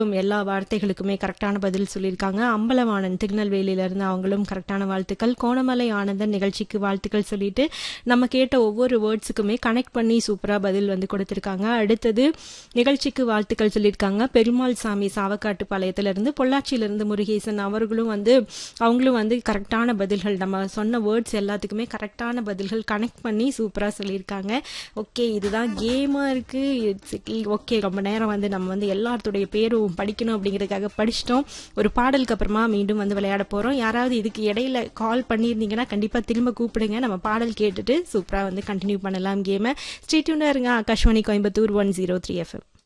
எல்லா வார்த்தைகளுக்குமே கரெக்டான பதில் சொல்லியிருக்காங்க அம்பலவாணன் திருநெல்வேலியிலிருந்து அவங்களும் கரெக்டான வாழ்த்துக்கள் கோணமலை ஆனந்தன் நிகழ்ச்சிக்கு வாழ்த்துக்கள் சொல்லிட்டு நம்ம கேட்ட ஒவ்வொரு வேர்ட்ஸுக்குமே கனெக்ட் பண்ணி சூப்பராக பதில் வந்து கொடுத்துருக்காங்க அடுத்தது நிகழ்ச்சிக்கு வாழ்த்துக்கள் சொல்லியிருக்காங்க பெருமாள் சாமி சாவக்காட்டு பாளையத்திலிருந்து பொள்ளாச்சியிலிருந்து முருகேசன் அவர்களும் வந்து அவங்களும் வந்து கரெக்டான பதில்கள் நம்ம சொன்ன வேர்ட்ஸ் எல்லாத்துக்குமே கரெக்டான பதில்கள் கனெக்ட் பண்ணி சூப்பராக சொல்லியிருக்காங்க ஓகே இதுதான் கேமாக இருக்குது ஓகே ரொம்ப நேரம் வந்து நம்ம வந்து எல்லாத்துடைய பேரும் படிக்கணும் அப்படிங்கிறதுக்காக படிச்சிட்டோம் ஒரு பாடலுக்கு அப்புறமா மீண்டும் வந்து விளையாட போகிறோம் யாராவது இதுக்கு இடையில கால் பண்ணியிருந்தீங்கன்னா கண்டிப்பாக திரும்ப கூப்பிடுங்க நம்ம பாடல் கேட்டுட்டு சூப்பராக வந்து கண்டினியூ பண்ணலாம் கேமை ஸ்டேட்யூனாக இருங்க Akashvani Coimbatore one zero three FM